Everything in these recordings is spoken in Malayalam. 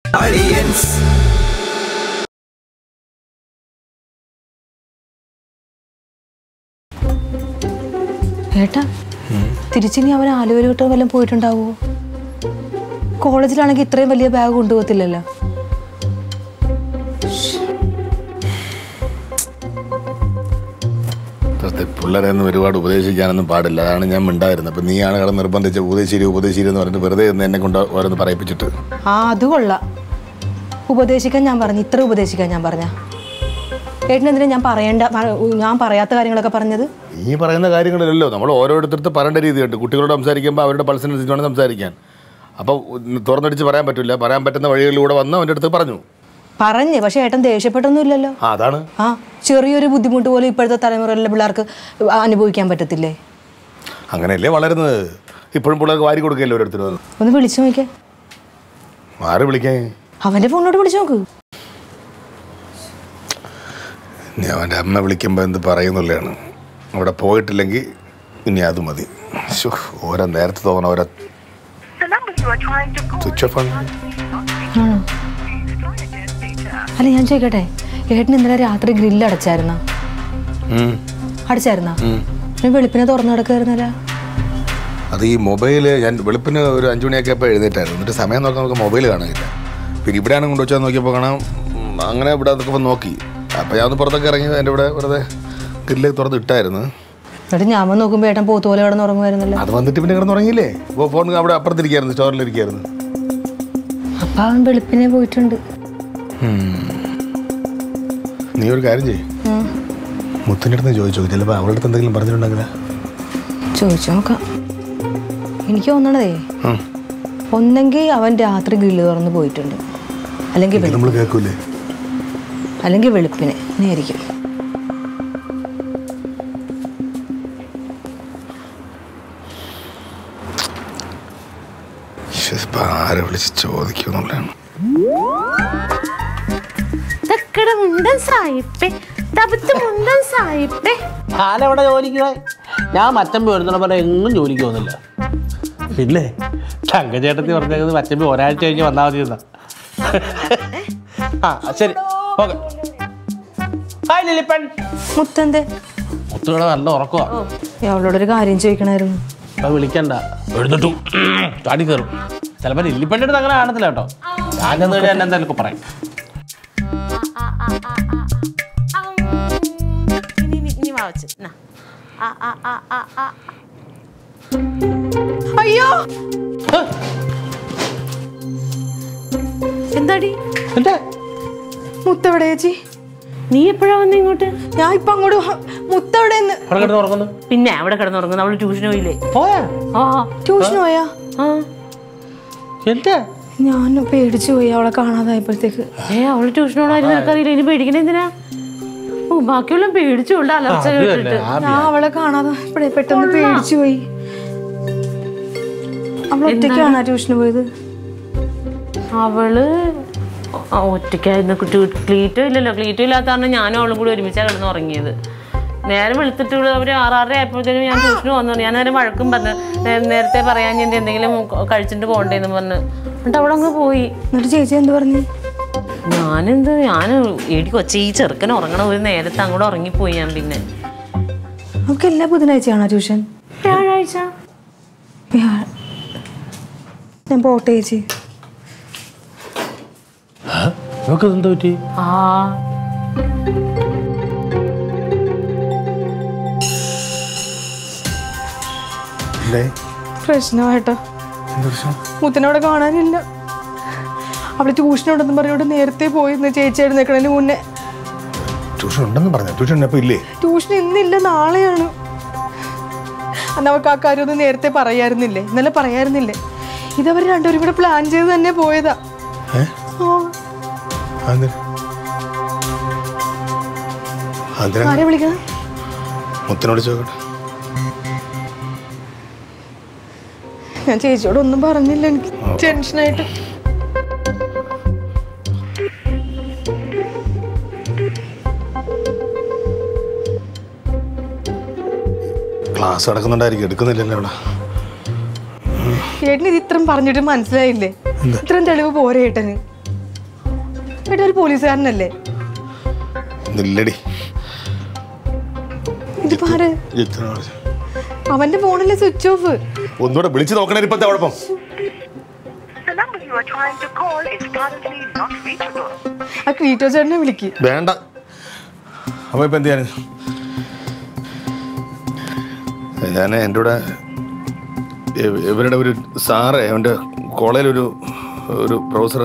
ഏട്ടാ തിരിച്ചിനി അവൻ ആലുവയിൽ വിട്ട് വല്ലതും പോയിട്ടുണ്ടാവോ കോളേജിലാണെങ്കിൽ ഇത്രയും വലിയ ബാഗ് കൊണ്ടുപോകത്തില്ലല്ലോ പ്രത്യേക പിള്ളേരെ ഒന്നും ഒരുപാട് ഉപദേശിക്കാനൊന്നും പാടില്ല അതാണ് ഞാൻ മിണ്ടായിരുന്നത് അപ്പം നീയാണ് കിടന്ന് നിർബന്ധിച്ച് ഉപദേശിരി ഉപദേശിരി എന്ന് പറഞ്ഞിട്ട് വെറുതെ ഒന്ന് എന്നെ കൊണ്ട് ഓരോന്ന് പറയിപ്പിച്ചിട്ട് ആ അത് കൊള്ളാം ഉപദേശിക്കാൻ ഞാൻ പറഞ്ഞു ഇത്ര ഉപദേശിക്കാൻ ഞാൻ പറഞ്ഞ ഏട്ടനെന്തിനാ ഞാൻ പറയേണ്ട പ- ഞാൻ പറയാത്ത കാര്യങ്ങളൊക്കെ പറഞ്ഞത് നീ പറയുന്ന കാര്യങ്ങളിലല്ലോ നമ്മൾ ഓരോരുത്തർക്ക് പറയേണ്ട രീതിയുണ്ട് കുട്ടികളോട് സംസാരിക്കുമ്പോൾ അവരുടെ പൾസിനനുസരിച്ച് വേണം സംസാരിക്കാൻ അപ്പോൾ തുറന്നടിച്ച് പറയാൻ പറ്റില്ല പറയാൻ പറ്റുന്ന വഴികളിലൂടെ വന്ന് അവൻ്റെ അടുത്ത് പറഞ്ഞു പറഞ്ഞ് പക്ഷെ ഏട്ടൻ ദേഷ്യപ്പെട്ടൊന്നും ഇല്ലല്ലോ ആ അതാണ് ആ ചെറിയൊരു ബുദ്ധിമുട്ട് പോലും ഇപ്പോഴത്തെ തലമുറയിലെ പിള്ളേർക്ക് അനുഭവിക്കാൻ പറ്റത്തില്ലേ അങ്ങനെയല്ലേ വളരുന്നത് ഇപ്പോഴും പിള്ളേർക്ക് വാരി കൊടുക്കുകയല്ലേ ഓരോരുത്തരും ഒന്ന് വിളിച്ചു നോക്കിയേ ആര് വിളിക്കാൻ അവന്റെ ഫോണിലോട്ട് വിളിച്ചു നോക്ക് ഇനി അവൻ്റെ അമ്മ വിളിക്കുമ്പോൾ എന്ത് പറയുന്നുള്ളതാണ് അവിടെ പോയിട്ടില്ലെങ്കിൽ ഇനി അത് മതി ശ്ശോ, ഓരോ നേരത്തെ തോന്നണം ഓരോ The number you are trying to call switch off ആണ് ആണോ അല്ല ഞാൻ ചോദിക്കട്ടെ ഏട്ടൻ ഇന്നലെ രാത്രി ഗ്രില്ല് അടച്ചായിരുന്ന ഉം. അടച്ചായിരുന്ന വെളുപ്പിനെ തുറന്നു കിടക്കായിരുന്നല്ല അത് ഈ മൊബൈല് ഞാൻ വെളുപ്പിന് ഒരു അഞ്ചു മണിയൊക്കെ ഇപ്പോൾ എഴുന്നേറ്റായിരുന്നു എന്നിട്ട് സമയം നോക്കാൻ നമുക്ക് മൊബൈൽ കാണാനില്ല പിന്നെ ഇവിടെയാണ് കൊണ്ടുവച്ചാൽ നോക്കിയപ്പോൾ കാണാം ഉം, അങ്ങനെ ഇവിടെ നോക്കുമ്പോൾ നോക്കി അപ്പോൾ ഞാൻ ഒന്ന് പുറത്തൊക്കെ ഇറങ്ങി എൻ്റെ ഇവിടെ വെറുതെ ഗ്രില്ല് തുറന്ന് ഇട്ടായിരുന്നു എന്നിട്ട് ഞാൻ വന്ന് നോക്കുമ്പോൾ ഏട്ടൻ പോത്തുപോലെ കിടന്ന് ഉറങ്ങുമായിരുന്നല്ലോ അത് വന്നിട്ട് പിന്നെ കിടന്ന് ഉറങ്ങിയില്ലേ അപ്പോൾ ഫോൺ അവിടെ അപ്പുറത്തിരിക്കായിരുന്നു സ്റ്റോറിലിരിക്കായിരുന്നു അപ്പൊ അവൻ വെളുപ്പിനെ പോയിട്ടുണ്ട് നീ ഒരു കാര്യം ചെയ്യും ഉം. മുത്തിൻ്റെ അടുത്ത് ചോദിച്ചു ചിലപ്പോൾ അവളുടെ അടുത്ത് എന്തെങ്കിലും പറഞ്ഞിട്ടുണ്ടെങ്കിലേ ചോദിച്ചു നോക്കാം എനിക്ക് തോന്നണതേ ഉം. ഒന്നെങ്കിൽ അവൻ രാത്രി ഗ്രില്ല് തുറന്ന് പോയിട്ടുണ്ട് അല്ലെങ്കിൽ വെളു- നമ്മൾ കേൾക്കൂലേ അല്ലെങ്കിൽ വെളുപ്പിനെ നേരിക്കും ശ്ശെ, ഇപ്പൊ ആരെ വിളിച്ച് ചോദിക്കുന്നുള്ളതാണ് തക്കട മുണ്ടൻ സായിപ്പേ തപത്ത് മുണ്ടൻ സായിപ്പേ ഞാനെവിടെ ജോലിക്ക് പോയി? ഞാൻ മച്ചമ്പി ഒരുത്തണ പോലെ എങ്ങും ജോലിക്ക് പോകുന്നില്ല പിന്നെ തങ്കചേട്ടത്തി പറഞ്ഞത് മച്ചമ്പി ഒരാഴ്ച കഴിഞ്ഞ് വന്നാൽ മതി എന്നാ ആ ശരി ഓക്കെ ഹായ് ലിലിപ്പൻ മുത്തന്റെ മുത്തുകട നല്ല ഉറക്കമാ അവളോടൊരു കാര്യം ചോദിക്കണമായിരുന്നു അപ്പൊ വിളിക്കണ്ട എഴുന്നിട്ടു ചാടി കയറും ചിലപ്പോൾ ലില്ലിപ്പൻ്റെ അടുത്ത് അങ്ങനെ കാണത്തില്ല കേട്ടോ ഞാൻ ചെന്ന് കഴിഞ്ഞാൽ എന്നെ എന്തായാലും പറയും ഇനി ഇനി- ഇനി വാവച്ച് നാ. ആ ആ ആ ആ ആ അയ്യോ എന്താടി എന്താ മുത്തെവിടെ ചേച്ചി നീ എപ്പോഴാ വന്ന ഇങ്ങോട്ട് ഞാൻ ഇപ്പൊ അങ്ങോട്ട് വ- മുത്തെവിടെന്ന് അവിടെ കിടന്ന് ഉറങ്ങുന്നു പിന്നെ അവിടെ കിടന്നുറങ്ങുന്നു അവള് ട്യൂഷന് പോയില്ലേ പോയാ ആ ട്യൂഷന് പോയാ ആ എന്താ ഞാൻ പേടിച്ചു പോയി അവളെ കാണാതായപ്പോഴത്തേക്ക് ഏ അവള് ട്യൂഷനോടായിരുന്നു നിനക്കറിയില്ല ഇനി പേടിക്കണ എന്തിനാ ഓ ബാക്കിയുള്ള പേടിച്ചുകൊണ്ട് അലർച്ച കേട്ടിട്ട് ഞാൻ അവളെ കാണാതെ ഇപ്പഴേ പെട്ടെന്ന് പേടിച്ചു പോയി അവൾ ഒറ്റയ്ക്കാണോ ട്യൂഷന് പോയത് അവള് ആ, ഒറ്റയ്ക്കായിരുന്നു കുട്ടി- ക്ലീറ്റോ ഇല്ലല്ലോ ക്ലീറ്റോ ഇല്ലാത്ത കാരണം ഞാനും അവളും കൂടി ഒരുമിച്ചാണ് കിടന്ന് ഉറങ്ങിയത് നേരെ വെളുത്തിട്ട് ഇവിടെ അവർ ആറാറര ആയപ്പോഴത്തേനും ഞാൻ ട്യൂഷന് വന്നു ഞാൻ നേരെ വഴക്കും പറഞ്ഞു നേ- നേരത്തെ പറയാൻ ഞാൻ എന്തെങ്കിലും ക- കഴിച്ചിട്ട് പോകണ്ടേന്ന് പറഞ്ഞു എന്നിട്ട് അവിടെ അങ്ങ് പോയി എന്നിട്ട് ചേച്ചി എന്ത് പറഞ്ഞു ഞാനെന്ത് ഞാൻ ഇടി കൊച്ചി ഈ ചെറുക്കൻ ഉറങ്ങണ ഒരു നേരത്തെ അങ്ങോട്ട് ഉറങ്ങിപ്പോയി ഞാൻ പിന്നെ നമുക്ക് എല്ലാ ബുധനാഴ്ചയാണോ ട്യൂഷൻ വ്യാഴാഴ്ച വ്യാഴ- ഞാൻ പോട്ടെ ചേച്ചി നമുക്ക് എന്താ പറ്റി ആ എന്തേ പ്രശ്നമായിട്ടോ എന്ത് പ്രശ്നം മുത്തനവിടെ കാണാനില്ല അവിടെ ട്യൂഷനുണ്ടെന്ന് പറഞ്ഞോണ്ട് നേരത്തെ പോയി ഇന്ന് ചേച്ചി എഴുന്നേക്കണതിന് മുന്നേ ട്യൂഷൻ ഉണ്ടെന്ന് പറഞ്ഞു ട്യൂഷൻ ഇപ്പോൾ ഇല്ലേ ട്യൂഷൻ ഇന്നില്ല നാളെയാണ് അന്ന് അവർക്ക് ആ കാര്യം ഒന്ന് നേരത്തെ പറയായിരുന്നില്ലേ ഇന്നലെ പറയായിരുന്നില്ലേ ഇതവർ രണ്ടുപേരും കൂടെ പ്ലാൻ ചെയ്ത് തന്നെ പോയതാ ഏ ആ, അതെന്തിനാ? അതെന്തിനാ? ആരെ വിളിക്കണം മുത്തിനോട് ചോദിക്കട്ടെ ഞാൻ ചേച്ചിയോട് ഒന്നും പറഞ്ഞില്ല എനിക്ക് ടെൻഷനായിട്ട് ക്ലാസ് നടക്കുന്നുണ്ടായിരിക്കും എടുക്കുന്നില്ലല്ലോ അവിടെ ഏട്ടന് ഇത് ഇത്രയും പറഞ്ഞിട്ട് മനസ്സിലായില്ലേ ഇത്രയും തെളിവ് പോരെ ഏട്ടന് ഏട്ടാ ഒരു പോലീസുകാരനല്ലേ ഇല്ലടി ഇതിപ്പോ ആര് ജിത്തുവിനെ വിളിച്ചു. അവന്റെ ഫോണിലെ സ്വിച്ച് ഓഫ് ഒന്നുകൂടെ വിളിച്ചു നോക്കണേ ഇപ്പത്തെ കുഴപ്പം The number you are trying to call is currently not reachable. ആ ക്രീറ്റോ ചേട്ടനെ വിളിക്ക് വേണ്ട അപ്പൊ ഇപ്പൊ എന്ത് ചെയ്യാൻ ഞാൻ എൻ്റെ കൂടെ ഇവ- ഇവരുടെ ഒരു സാറ് അവൻ്റെ കോളേജിലൊരു ഒരു പ്രൊഫസർ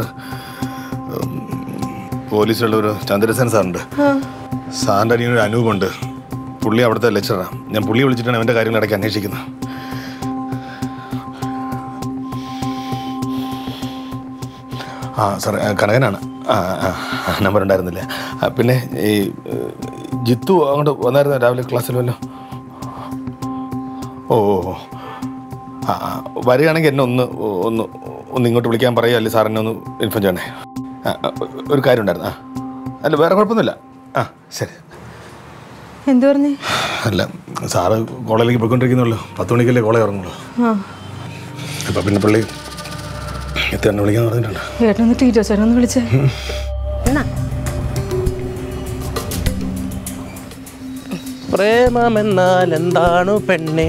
പോലീസിലുള്ള ഒരു ചന്ദ്രസേൻ സാറുണ്ട് സാറിൻ്റെ അനിയനൊരു അനൂപുണ്ട് പുള്ളി അവിടുത്തെ ലെക്ചറാണ് ഞാൻ പുള്ളി വിളിച്ചിട്ടാണ് അവൻ്റെ കാര്യങ്ങൾ ഇടയ്ക്ക് അന്വേഷിക്കുന്നത് ആ സാറേ ആ, കനകനാണ് ആ ആ നമ്പർ ഉണ്ടായിരുന്നില്ല ആ, പിന്നെ ഈ ഏഹ്, ജിത്തു അങ്ങോട്ട് വന്നായിരുന്നു രാവിലെ ക്ലാസ്സിൽ വല്ലോ ഓ ഓ ഓ. ആ ആ, വരികയാണെങ്കിൽ എന്നെ ഒന്ന് ഒന്ന് ഒന്ന് ഇങ്ങോട്ട് വിളിക്കാൻ പറയുക അല്ലെങ്കിൽ സാർ എന്നെ ഒന്ന് ഇൻഫോം ചെയ്യണേ ആ, ആ, ഒരു കാര്യം ഉണ്ടായിരുന്നു ആ അല്ല വേറെ കുഴപ്പമൊന്നുമില്ല ആ ശരി എന്തു പറഞ്ഞേ അല്ല സാറ് കോളേജിലേക്ക് പോയിക്കൊണ്ടിരിക്കുന്നുള്ളൂ പത്ത് മണിക്കല്ലേ കോളേജ് ഇറങ്ങുള്ളൂ ആ അപ്പം പിന്നെ പുള്ളി എത്തി എന്നെ വിളിക്കാൻ പറഞ്ഞിട്ടുണ്ട് ഏട്ടനൊന്ന് ക്രീറ്റോ ചേട്ടൻ ഒന്ന് വിളിച്ചേ പ്രേമമെന്നാൽ എന്താണ് പെണ്ണേ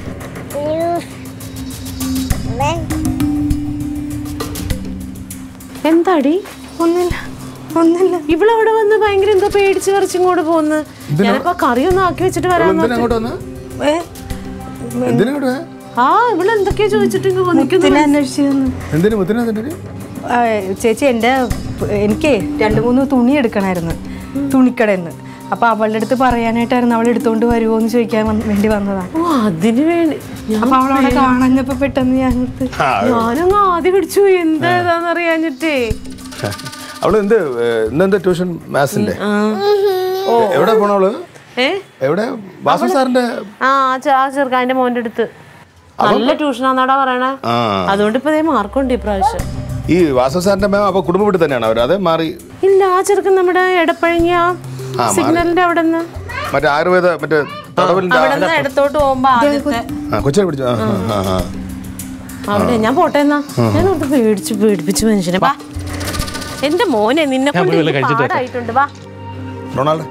എന്താടി ഒന്നില്ല ഒന്നില്ല ഇവളവിടെ വന്ന് ഭയങ്കര എന്തോ പേടിച്ച് പറിച്ചിങ്ങോട്ട് പോകുന്നു ഞാനിപ്പോ കറിയൊന്നും ആക്കി വെച്ചിട്ട് വരാൻ എന്തിനാ അങ്ങോട്ട് വന്നാ ഏ എന്തിനാ അങ്ങോട്ട് വന്നേ? ആ ഇവിടെ എന്തൊക്കെയാ ചോദിച്ചിട്ട് ഇങ്ങ് വന്ന് നിൽക്കുന്നു മുത്തിനെ അന്വേഷിച്ചു വന്നു എന്തിനു മുത്തിനാ അതിൻ്റെ ആ, ചേച്ചി എൻ്റെ എനിക്ക് രണ്ട് മൂന്ന് തുണി എടുക്കണമായിരുന്നു തുണിക്കടയിൽ നിന്ന് അപ്പൊ അവളുടെ അടുത്ത് പറയാനായിട്ടായിരുന്നു അവൾ എടുത്തോണ്ട് വരുമോ എന്ന് ചോദിക്കാൻ വന്ന്- വേണ്ടി വന്നതാണ് ഓ അതിന് വേണ്ടി ഞാൻ- അപ്പൊ അവളവിടെ കാണഞ്ഞപ്പോ പെട്ടെന്ന് ഞാൻ ഓർത്ത്, ഞാനങ്ങ് ആദ്യം പിടിച്ചു പോയി എന്താ ഏതാന്ന് അറിയാഞ്ഞിട്ടേ അവള് എന്ത് ഏഹ്, ഇന്നെന്ത് ട്യൂഷൻ മാത്സിന്റെ എവിടെ പോണവള് ഏ എവിടെ വാസു സാറിന്റെ ആ ആ ചെ- ആ ചെറുക്കാൻ്റെ മോൻ്റെ അടുത്ത് നല്ല ട്യൂഷനാന്നാടാ പറയണേ ആ അതുകൊണ്ട് ഇപ്പൊ ദേ മാർക്കുണ്ട് ഇപ്രാവശ്യം ഈ വാസു സാറിന്റെ മാം അപ്പൊ കുടുംബ വീട്ടിൽ തന്നെയാണ് അവർ അതേ മാറി ഇല്ല ആ ചെറുക്കൻ നമ്മുടെ എടപ്പഴങ്ങിയ സിഗ്നലിന്റെ അവിടെ നിന്ന് മറ്റേ ആയുർവേദ മറ്റേ തടവലിന്റെ അവിടെ നിന്ന് ഇടത്തോട്ട് പോകുമ്പോ ആദ്യത്തെ ആ കൊച്ചിനെ പിടിച്ചു ആ ആ, ആ ആ അവിടെ ഞാൻ പോട്ടെ എന്നാ ഞാൻ ഓർത്ത് പേടിച്ച് പേടിപ്പിച്ച് മനുഷ്യനെ വാ എന്റെ മോനെ നിന്നെ കൊണ്ട് പോയി വല്ലതും എനിക്ക് കഴിച്ചിട്ട് വരാം. പാടായിട്ടുണ്ട് വാ റൊണാൾഡ്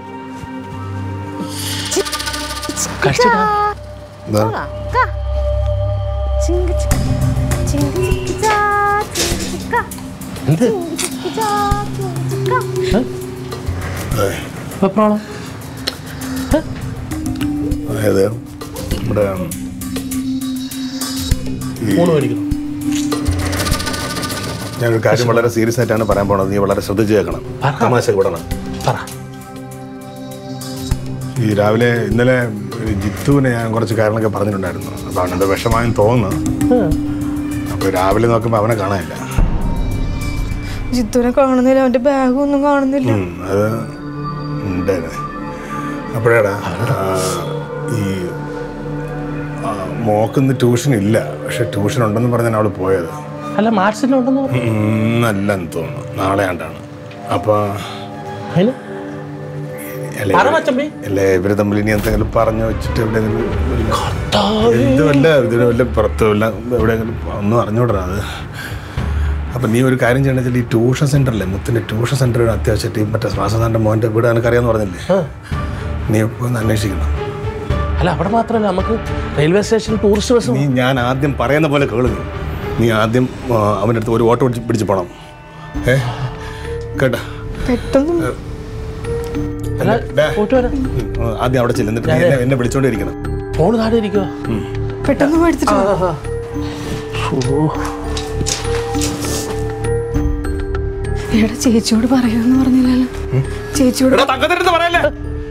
കഷ്ടം എന്താ? വാ, കാ. ചിങ്ക് ചിക്ക്, ചിങ്ക് ചിക്ക് ചാ, ചിങ്ക് ചിക്ക, എന്ത് ചിക്ക് ചാ, ചിങ്ക് ചിക്ക. ഏയ്, വെപ്രാളം അതായത് നമ്മുടെ ഈ ഫോൺ മേടിക്കുന്നു ഞാനൊരു കാര്യം വളരെ സീരിയസ് ആയിട്ടാണ് പറയാൻ പോണത് നീ വളരെ ശ്രദ്ധിച്ച് കേൾക്കണം തമാശ കൂടണം പറ ഈ രാവിലെ ഇന്നലെ ഒരു ജിത്തുവിനെ ഞാൻ കുറച്ച് കാര്യങ്ങളൊക്കെ പറഞ്ഞിട്ടുണ്ടായിരുന്നു അപ്പോൾ അവനെന്തോ വിഷമായെന്ന് തോന്നുന്നു അപ്പോൾ രാവിലെ നോക്കുമ്പോൾ അവനെ കാണാനില്ല ജിത്തുവിനെ കാണുന്നില്ല അവന്റെ ബാഗും ഒന്നും കാണുന്നില്ല ഉം, അത് ഉണ്ടായിരുന്നു അപ്പോഴേടാ ആ, ഈ ആ, മോക്കിന്ന് ട്യൂഷൻ ഇല്ല പക്ഷെ ട്യൂഷൻ ഉണ്ടെന്ന് പറഞ്ഞാണ് അവൾ പോയത് അല്ല മാർച്ചിലുണ്ടെന്ന് പറഞ്ഞു ഇന്നല്ലെന്ന് തോന്നുന്നു നാളെ ആണ്ടാണ് അപ്പോൾ അതിന് അല്ലേ പറ മച്ചമ്പി അല്ലേ ഇവര് തമ്മിൽ ഇനി എന്തെങ്കിലും പറഞ്ഞു വെച്ചിട്ട് എവിടെയെങ്കിലും എന്തുമല്ല ഇതിന് വല്ല പുറത്ത് വല്ല എവിടെയെങ്കിലും ഒന്നും അറിഞ്ഞൂടാ അത് അപ്പം നീ ഒരു കാര്യം ചെയ്യണമെന്ന് വെച്ചാൽ ഈ ട്യൂഷൻ സെൻ്ററില്ലേ മുത്തിൻ്റെ ട്യൂഷൻ സെൻ്റർ അത്യാവശ്യമായിട്ട് ഈ മറ്റേ ശ്വാസനാഥൻ്റെ മോൻ്റെ വീട് എനിക്കറിയാമെന്ന് പറഞ്ഞില്ലേ നീ ഇപ്പോൾ ഒന്ന് അന്വേഷിക്കണം അല്ല അവിടെ മാത്രമല്ല നമുക്ക് റെയിൽവേ സ്റ്റേഷൻ ടൂറിസ്റ്റ് ബസ് നീ ഞാൻ ആദ്യം പറയുന്ന പോലെ കേളുന്നു നീ ആദ്യം ആ, അവൻ്റെ അടുത്ത് ഒരു ഓട്ടോ പിടിച്ച് പിടിച്ച് പോകണം ഏ കേട്ടാ പെട്ടെന്ന് അല്ല ഡാ. പോയിട്ട് വരാം ഉം, ആദ്യം അവിടെ ചെല്ലുന്നിട്ട് നീ എന്നെ- എന്നെ വിളിച്ചോണ്ടിരിക്കണം ഫോൺ താഴെ ഇരിക്കുക പെട്ടെന്ന് മേടിച്ചിട്ട് വാ. എടാ ചേച്ചിയോട് പറയാന്ന് പറഞ്ഞില്ലല്ലോ ചേച്ചിയോട് പറയല്ലേ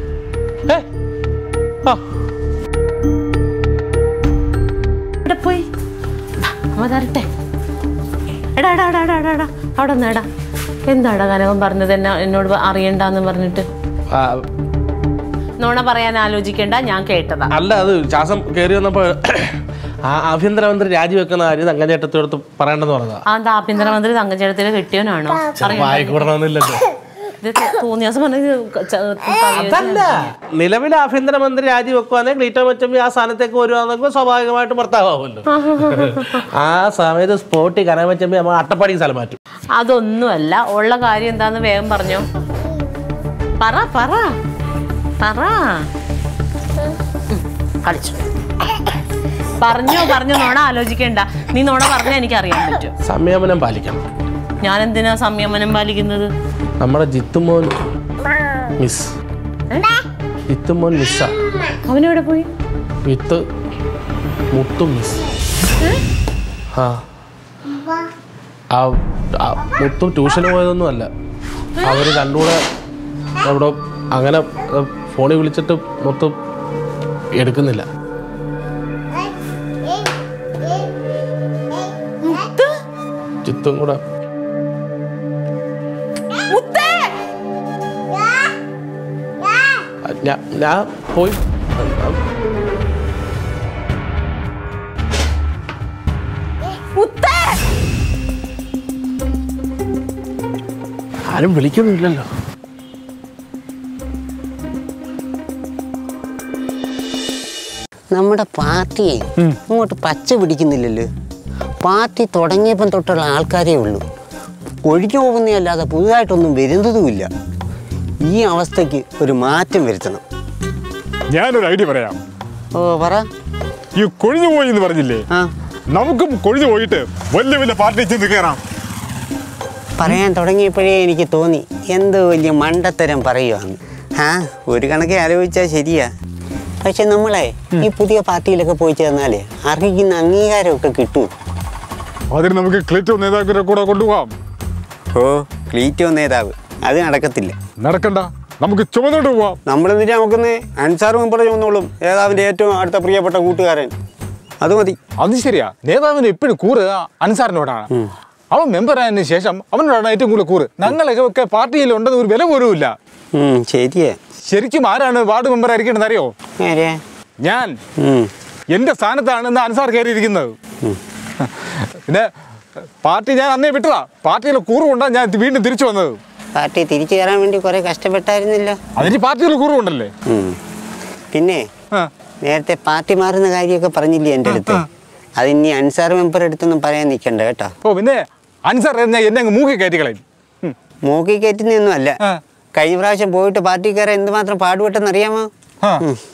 ഇവിടെ പോയി വാ, അമ്മ തരട്ടെ എടാ എടാ എടാ എടാ എടാ എടാ അവിടെ നിന്നെടാ എന്താടാ കനകം പറഞ്ഞത് എന്നെ എന്നോട് അറിയണ്ടെന്ന് പറഞ്ഞിട്ട് നോണ പറയാൻ ആലോചിക്കണ്ട ഞാൻ കേട്ടതാ അല്ല അത് ശ്വാസം കയറി വന്നപ്പോ ആ ആഭ്യന്തരമന്ത്രി രാജിവെക്കുന്ന കാര്യം തങ്കച്ചേട്ടത്തോടത്ത് പറയണ്ടെന്ന് പറഞ്ഞതാ ആ എന്താ ആഭ്യന്തരമന്ത്രി തങ്കച്ചേട്ടത്തിലെ കെട്ടിയവനാണോ വായിക്കൂടണമെന്നില്ലല്ലോ ഇത് തോന്നിയ ദിവസം പറഞ്ഞത് ച- കവിയ- അതല്ല നിലവിലെ ആഭ്യന്തരമന്ത്രി രാജിവെക്കുവാണെങ്കിൽ ക്ലീറ്റോ മച്ചമ്പി ആ സ്ഥാനത്തേക്ക് വരുവാണെങ്കിൽ സ്വാഭാവികമായിട്ട് ഭർത്താവുമല്ലോ ആ സമയത്ത് സ്പോട്ടി കനമച്ചമ്പി നമ്മൾ അട്ടപ്പാടി സ്ഥലം മാറ്റും അതൊന്നുമല്ല ഉള്ള കാര്യം എന്താന്ന് വേഗം പറഞ്ഞോ പറ പറ പറ ഉം, കളിച്ചു പറഞ്ഞോ പറഞ്ഞോ നോണ ആലോചിക്കണ്ട നീ നോണ പറഞ്ഞാൽ എനിക്ക് അറിയാൻ പറ്റും സംയമനം പാലിക്കണം ഞാൻ എന്തിനാ സംയമനം പാലിക്കുന്നത് നമ്മുടെ ജിത്തുമോൻ മിസ് ജിത്തുമോൻ മിസ്സാ അവനെവിടെ പോയി വിത്ത് മുത്തു മിസ് ആ ആ ആ മുത്തു ട്യൂഷന് പോയതൊന്നും അല്ല അവർ രണ്ടുകൂടെ അവിടെ അങ്ങനെ ഏ, ഫോണിൽ വിളിച്ചിട്ട് മൊത്തം എടുക്കുന്നില്ല ചിത്തും കൂടെ ഞാൻ ഞാൻ പോയി ആരും വിളിക്കുന്നില്ലല്ലോ നമ്മുടെ പാർട്ടിയെ ഇങ്ങോട്ട് പച്ച പിടിക്കുന്നില്ലല്ലോ പാർട്ടി തുടങ്ങിയപ്പം തൊട്ടുള്ള ആൾക്കാരേ ഉള്ളൂ ഒഴിഞ്ഞു പോകുന്നതല്ലാതെ പുതുതായിട്ടൊന്നും വരുന്നതുമില്ല ഈ അവസ്ഥയ്ക്ക് ഒരു മാറ്റം വരുത്തണം ഞാനൊരു ഐഡിയ പറയാം ഓ പറ ഈ കൊഴിഞ്ഞു പോയി എന്ന് പറഞ്ഞില്ലേ ആ നമുക്കും കൊഴിഞ്ഞു പോയിട്ട് വലിയ വലിയ പാർട്ടി ചെന്ന് കയറാം പറയാൻ തുടങ്ങിയപ്പോഴേ എനിക്ക് തോന്നി എന്തോ വലിയ മണ്ടത്തരം പറയുവാന്ന് ആ ഒരു കണക്കെ ആലോചിച്ചാൽ ശരിയാ പക്ഷെ നമ്മളെ ഈ പുതിയ പാർട്ടിയിലൊക്കെ പോയി ചേർന്നാലേ അർഹിക്കുന്ന അംഗീകാരമൊക്കെ കിട്ടും അതിന് നമുക്ക് ക്ലിറ്റോ നേതാക്കളെ കൂടെ കൊണ്ടുപോകാം ഓ ക്ലീറ്റോ നേതാവ് അത് നടക്കത്തില്ല നടക്കണ്ട നമുക്ക് ചുമന്നോട്ട് പോവാം നമ്മളെന്തിനാ നോക്കുന്നേ അൻസാർ മെമ്പർ ചുമന്നോളും നേതാവിൻ്റെ ഏറ്റവും അടുത്ത പ്രിയപ്പെട്ട കൂട്ടുകാരൻ അത് മതി അത് ശരിയാ നേതാവിന് എപ്പോഴും കൂറ് അൻസാറിനോടാണ് അവൻ മെമ്പർ ആയതിനു ശേഷം അവനോടാണ് ഏറ്റവും കൂടുതൽ കൂറ് ഞങ്ങളൊക്കെ ഒക്കെ പാർട്ടിയിൽ ഉണ്ടെന്ന് ഒരു വില പോലും ഇല്ല ഉം, ശരിയാ ശരിക്കും ആരാണ് വാർഡ് മെമ്പർ ആയിരിക്കേണ്ടത് അറിയോ നേരെ ഞാൻ ഉം, എന്റെ സ്ഥാനത്താണ് ഇന്ന് അൻസാർ കയറിയിരിക്കുന്നത് പിന്നെ പാർട്ടി ഞാൻ അന്നേ വിട്ടതാ പാർട്ടിയിലെ കൂറുകൊണ്ടാണ് ഞാൻ വീണ്ടും തിരിച്ചു വന്നത് പാർട്ടി തിരിച്ചു കയറാൻ വേണ്ടി കുറെ കഷ്ടപ്പെട്ടായിരുന്നില്ല അതിന് പാർട്ടിയിൽ കൂറുകൊണ്ടല്ലേ ഉം. പിന്നെ ആ. നേരത്തെ പാർട്ടി മാറുന്ന കാര്യമൊക്കെ പറഞ്ഞില്ലേ എൻ്റെ അടുത്ത് അത് ഇനി അൻസാർ മെമ്പർ അടുത്തൊന്നും പറയാൻ നിൽക്കണ്ട കേട്ടോ ഓ പിന്നെ അൻസാർ ഞാൻ എന്നെ അങ്ങ് മൂക്കി കയറ്റി കളയും ഉം. മൂക്കി കയറ്റുന്നൊന്നും അല്ല ആ. കഴിഞ്ഞ പ്രാവശ്യം പോയിട്ട് പാർട്ടി കയറാൻ എന്തുമാത്രം പാടുപെട്ടെന്ന് അറിയാമോ ആ.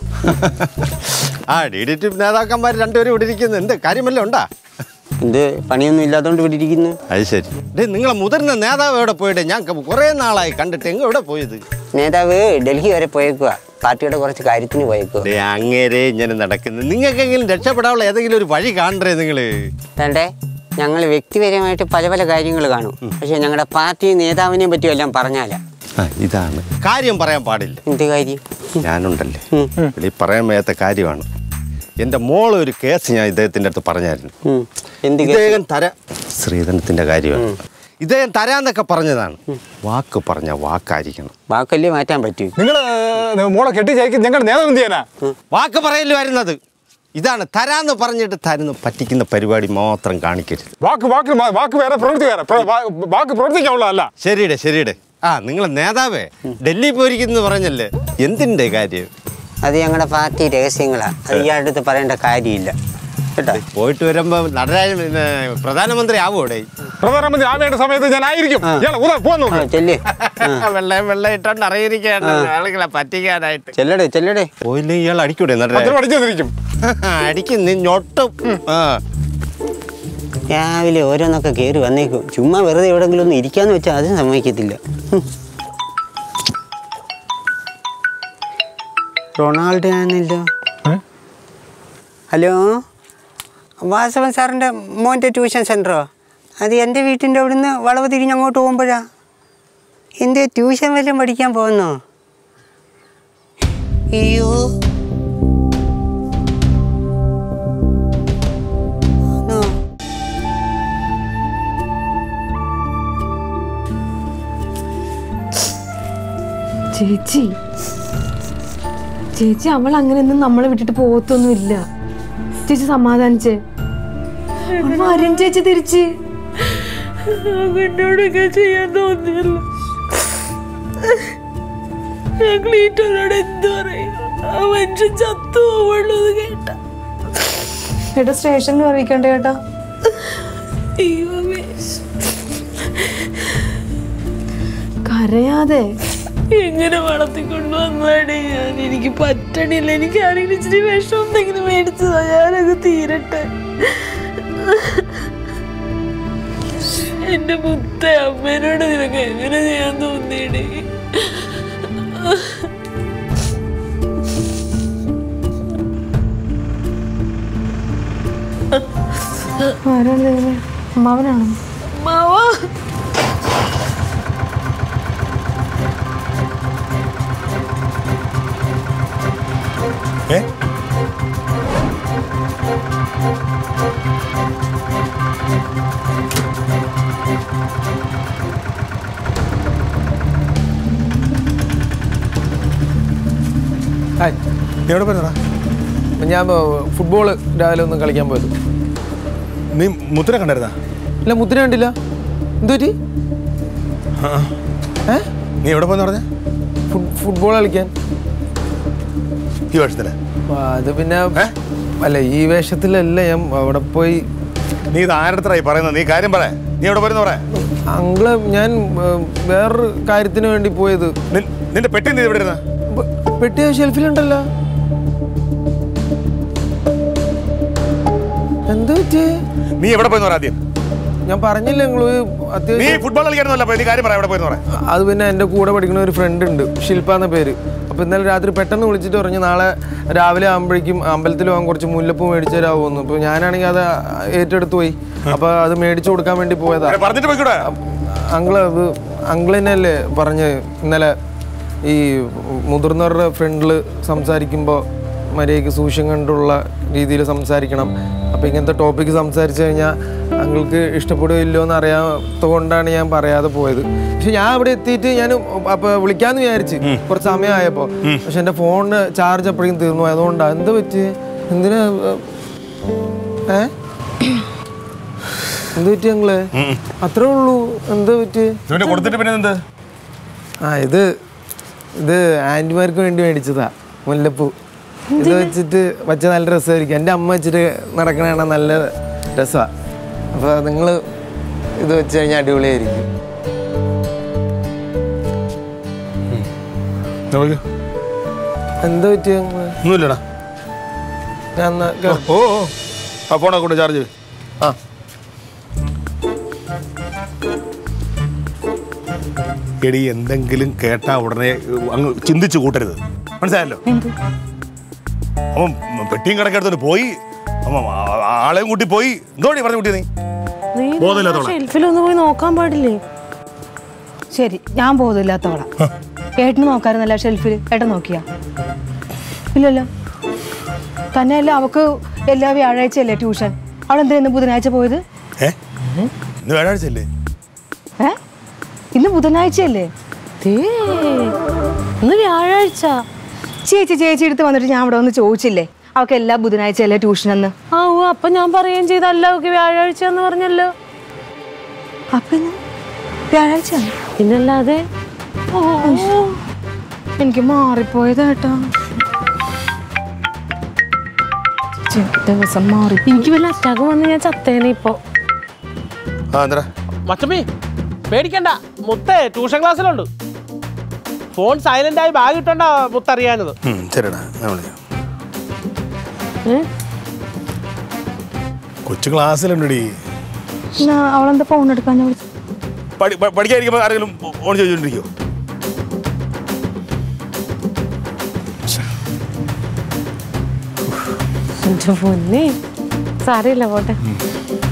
ആ ഡി ഡി ടി നേതാക്കന്മാർ രണ്ടുപേരും ഇവിടെ ഇരിക്കുന്നു എന്ത് കാര്യമല്ല ഉണ്ടാ എന്ത് പണിയൊന്നും ഇല്ലാത്തതുകൊണ്ട് ഇവിടെ ഇരിക്കുന്നു അത് ശരി ഡേ നിങ്ങളെ മുതിർന്ന നേതാവ് എവിടെ പോയിട്ട് ഞാൻ കുറേ നാളായി കണ്ടിട്ട് എങ്ങ് എവിടെ പോയത് നേതാവ് ഡൽഹി വരെ പോയേക്കുക പാർട്ടിയുടെ കുറച്ച് കാര്യത്തിന് പോയേക്കുക ഡേ അങ്ങേരെ ഇങ്ങനെ നടക്കുന്നു നിങ്ങൾക്കെങ്കിലും രക്ഷപ്പെടാനുള്ള ഏതെങ്കിലും ഒരു വഴി കാണണ്ടേ നിങ്ങള് തണ്ടേ ഞങ്ങൾ വ്യക്തിപരമായിട്ട് പല പല കാര്യങ്ങൾ കാണും പക്ഷെ ഞങ്ങളുടെ പാർട്ടി നേതാവിനെ പറ്റിയും എല്ലാം പറഞ്ഞാല ആ ഇതാണ് കാര്യം പറയാൻ പാടില്ല എന്ത് കാര്യം ഞാനുണ്ടല്ലേ വെളി പറയാൻ വയ്യാത്ത കാര്യമാണ് എൻ്റെ മോളെ ഒരു കേസ് ഞാൻ ഇദ്ദേഹത്തിൻ്റെ അടുത്ത് പറഞ്ഞായിരുന്നു ഉം. എന്ത് കേസ്? ഇദ്ദേഹം തരാ ശ്രീധനത്തിൻ്റെ കാര്യമാണ് ഇദ്ദേഹം തരാന്നൊക്കെ പറഞ്ഞതാണ് വാക്ക് പറഞ്ഞ വാക്കായിരിക്കണം വാക്കല്ലേ മാറ്റാൻ പറ്റൂ നിങ്ങള് മോളെ കെട്ടിച്ചയക്കും ഞങ്ങളുടെ നേതാവ് എന്ത് ചെയ്യാനാ വാക്ക് പറയല് വരുന്നത് ഇതാണ് തരാന്ന് പറഞ്ഞിട്ട് തരുന്ന പറ്റിക്കുന്ന പരിപാടി മാത്രം കാണിക്കരുത് വാക്ക് വാക്ക് മാ- വാക്ക് വേറെ പ്രവൃത്തി വേറെ പ്ര- വാ- വാക്ക് പ്രവർത്തിക്കാനുള്ളതല്ല ശരിയുടെ ശരിയുടെ ആ നിങ്ങളെ നേതാവേ ഡൽഹി പോയിരിക്കുന്നു പറഞ്ഞല്ലേ എന്തിൻ്റെ കാര്യം അത് ഞങ്ങളുടെ പാർട്ടി രഹസ്യങ്ങളാണ് അത് ഇയാളുടെ അടുത്ത് പറയേണ്ട കാര്യമില്ല കേട്ടോ പോയിട്ട് വരുമ്പോ നടരാജൻ പിന്നെ പ്രധാനമന്ത്രി ആവൂടെ പ്രധാനമന്ത്രി ആവേണ്ട സമയത്ത് ഞാൻ ആയിരിക്കും ഇയാളെ ഊതാ പോവാൻ ആ, നോക്ക് ചെല്ല് വെള്ളയും വെള്ളം ഇട്ടോണ്ട് അറിയിരിക്കുകയാണ് ആളുകളെ പറ്റിക്കാനായിട്ട് ചെല്ലടേ ചെല്ലടേ പോയില്ലേ ഇയാൾ അടിക്കൂടെ പത്ത് നടരാജൻ പഠിച്ചു തന്നിരിക്കും അടിക്കും നീ ഞൊട്ടും ആ രാവിലെ ഓരോന്നൊക്കെ കയറി വന്നേക്കും ചുമ്മാ വെറുതെ എവിടെങ്കിലും ഒന്ന് ഇരിക്കാന്ന് വെച്ചാൽ അതും സമ്മതിക്കത്തില്ല ഹും. റൊണാൾഡോ ആണല്ലോ ഹലോ വാസവൻ സാറിൻ്റെ മോൻ്റെ ട്യൂഷൻ സെൻറ്ററോ അത് എൻ്റെ വീട്ടിൻ്റെ അവിടുന്ന് വളവ് തിരിഞ്ഞ് അങ്ങോട്ട് പോകുമ്പോഴാ എൻ്റെ ട്യൂഷൻ വല്ലതും പഠിക്കാൻ പോകുന്നോ അയ്യോ ആണോ? ചേച്ചി ചേച്ചി അവൾ അങ്ങനെയൊന്നും നമ്മളെ വിട്ടിട്ട് പോകത്തൊന്നുമില്ല ചേച്ചി സമാധാനിച്ചേ അവൾ വരും ചേച്ചി തിരിച്ച് എന്നോടൊക്കെ ചെയ്യാൻ തോന്നിയല്ലോ ഞാൻ ക്ലീറ്റോനോട് എന്ത് പറയും ആ മനുഷ്യൻ ചത്തു പോകുള്ളത് കേട്ട ഏട്ടാ സ്റ്റേഷനിൽ അറിയിക്കണ്ടേ ഏട്ടാ ദൈവമേ കരയാതെ എങ്ങനെ വളർത്തിക്കൊണ്ട് വന്നാണ് ഞാൻ എനിക്ക് പറ്റണില്ല എനിക്കാണെങ്കിൽ ഇച്ചിരി വിഷം എന്തെങ്കിലും മേടിച്ചതാ ഞാനത് തീരട്ടെ എന്റെ മുത്ത അമ്മേനോട് നിനക്ക് എങ്ങനെ ചെയ്യാൻ തോന്നിയിടേ ആരാണ് ദൈവമേ അമ്മാവനാണോ മാവാ ഏ ഹായ് നീ എവിടെ പോയിരുന്നടാ ഞാൻ ഫുട്ബോൾ രാവിലെ ഒന്ന് കളിക്കാൻ പോയത് നീ മുത്തിനെ കണ്ടായിരുന്നാ ഇല്ല മുത്തിനെ കണ്ടില്ല എന്തു പറ്റി ഏ നീ എവിടെ പോയെന്ന് പറഞ്ഞ ഫുട്ബോൾ കളിക്കാൻ ഈ വർഷത്തില് ആ, അത് പിന്നെ അല്ല ഈ വേഷത്തിലല്ല ഞാൻ അവിടെ പോയി നീ ഇത് ആരുടെ പറയുന്നത് നീ കാര്യം പറ നീ എവിടെ പോയെന്ന് പറയാ അങ്കിള് ഞാൻ ഏ, വേറൊരു കാര്യത്തിന് വേണ്ടി പോയത് നിന്റെ പെട്ടി നീ എവിടെ ഇരുന്ന പെ- പെട്ടി ആ ഷെൽഫിലുണ്ടല്ലോ എന്ത് പറ്റി നീ എവിടെ പോയെന്ന് പറ ആദ്യം ഞാൻ പറഞ്ഞില്ല നിങ്ങള് നീ അത്യാവശ്യം ഫുട്ബോൾ കളിക്കാനൊന്നുമല്ല പോയത്. നീ കാര്യം പറ എവിടെ പോയെന്ന് പറ അത് പിന്നെ എൻ്റെ കൂടെ പഠിക്കുന്ന ഒരു ഫ്രണ്ട് ഉണ്ട് ശില്പ എന്ന പേര് അപ്പോൾ ഇന്നലെ രാത്രി പെട്ടെന്ന് വിളിച്ചിട്ട് പറഞ്ഞു നാളെ രാവിലെ ആകുമ്പോഴേക്കും അമ്പലത്തിൽ പോകാൻ കുറച്ച് മുല്ലപ്പൂ മേടിച്ചു തരാമോന്ന് അപ്പോൾ ഞാനാണെങ്കിൽ അത് ഏറ്റെടുത്ത് പോയി അപ്പോൾ അത് മേടിച്ചു കൊടുക്കാൻ വേണ്ടി പോയതാ എടാ, പറഞ്ഞിട്ട് പോയിക്കൂടെ അങ്കിള് അത് അങ്കിളിനല്ലേ പറഞ്ഞ് ഇന്നലെ ഈ മുതിർന്നവരുടെ ഫ്രണ്ടിൽ സംസാരിക്കുമ്പോൾ മര്യാദയ്ക്ക് സൂക്ഷ്യം കണ്ടുള്ള രീതിയിൽ സംസാരിക്കണം അപ്പോൾ ഇങ്ങനത്തെ ടോപ്പിക്ക് സംസാരിച്ചു കഴിഞ്ഞാൽ അങ്കിൾക്ക് ഇഷ്ടപ്പെടുകയോ ഇല്ലയോ എന്ന് അറിയാത്ത കൊണ്ടാണ് ഞാൻ പറയാതെ പോയത് പക്ഷെ ഞാൻ അവിടെ എത്തിയിട്ട് ഞാൻ അപ്പോൾ വിളിക്കാമെന്ന് വിചാരിച്ച് കുറച്ച് സമയമായപ്പോൾ പക്ഷെ എൻ്റെ ഫോണിന് ചാർജ് അപ്പോഴേക്കും തീർന്നു പോയി. അതുകൊണ്ടാണ് എന്ത് പറ്റി എന്തിനാ ഏ എന്ത് പറ്റി ഞങ്ങള് അത്രേ ഉള്ളൂ എന്ത് പറ്റി ഇവന്റെ കൊടുത്തിട്ട് പിന്നെ എന്ത് ആ ഇത് ഇത് ആന്റിമാർക്ക് വേണ്ടി മേടിച്ചതാ മുല്ലപ്പൂ ഇത് വെച്ചിട്ട് വച്ച നല്ല രസമായിരിക്കും എൻ്റെ അമ്മ വെച്ചിട്ട് നടക്കണ കാണാൻ നല്ല രസമാണ് അപ്പോൾ നിങ്ങൾ ഇത് വെച്ച് കഴിഞ്ഞാൽ അടിപൊളിയായിരിക്കും നോക്ക്. എന്താ പറ്റിയ നിങ്ങള് ഒന്നുമില്ലടാ ഞാൻ എന്നാ ഓ കേ- ഓ ഓ. ആ ഫോണൊക്കെ കൊണ്ട് ചാർജ് ആ എടി എന്തെങ്കിലും കേട്ടാ ഉടനെ അങ്ങ് ചിന്തിച്ചു കൂട്ടരുത് മനസ്സിലായല്ലോ അവൻ പെട്ടിയും കിടക്കെടുത്തോണ്ട് പോയി അവൻ ആ- ആളെയും കൂട്ടി പോയി എന്തോടി പറഞ്ഞു കൂട്ടി നീ നീ ബോധമില്ലാത്തവളാ. ഷെൽഫിലൊന്ന് പോയി നോക്കാൻ പാടില്ലേ ശരി ഞാൻ ബോധമില്ലാത്തവളാ ഏട്ടന് നോക്കാറുന്നല്ല ഷെൽഫിൽ ഏട്ടൻ നോക്കിയാ ഇല്ലല്ലോ തന്നെയല്ല അവക്ക് എല്ലാ വ്യാഴാഴ്ചയല്ലേ ട്യൂഷൻ അവളെന്താ ഇന്ന് ബുധനാഴ്ച പോയത് ഏ ഇന്ന് വ്യാഴാഴ്ച അല്ലേ ഏ ഇന്ന് ബുധനാഴ്ചയല്ലേ ദേ, ഇന്ന് വ്യാഴാഴ്ച ചേച്ചി ചേച്ചി എടുത്ത് വന്നിട്ട് ഞാൻ അവിടെ വന്ന് ചോദിച്ചില്ലേ അവൾക്ക് എല്ലാ ബുധനാഴ്ചയല്ലേ ട്യൂഷൻ എന്ന് ആ ഓ അപ്പൊ ഞാൻ പറയുകയും ചെയ്ത അല്ല ഓക്കെ വ്യാഴാഴ്ച എന്ന് പറഞ്ഞല്ലോ അപ്പൊ ഇന്ന് വ്യാഴാഴ്ച പിന്നല്ലാതെ ഓ എനിക്ക് മാറിപ്പോയതാട്ടാ ചേച്ചി, ദിവസം മാറി എനിക്ക് വല്ല അറ്റാക്ക് വന്ന് ഞാൻ ചത്തേനെ ഇപ്പൊ ആ എന്താ മച്ചമ്മി പേടിക്കണ്ട മുത്തേ ട്യൂഷൻ ക്ലാസ്സിലുണ്ട് ഫോൺ സൈലന്റ് ആയി ബാഗ് ഇട്ടോണ്ടാ മുത്തറിയാനത് ശരിടാ ഞാൻ വിളിക്കാം ഏ? കൊച്ചു ക്ലാസ്സിലുണ്ടടി എന്നാ അവളെന്താ ഫോൺ എടുക്കാൻ വിളിച്ചു പഠി പ- പഠിക്കാതിരിക്കുമ്പോൾ ആരെങ്കിലും ഓൺ ചോദിച്ചോണ്ടിരിക്കോ എന്റെ പൊന്നെ സാരമില്ല പോട്ടെ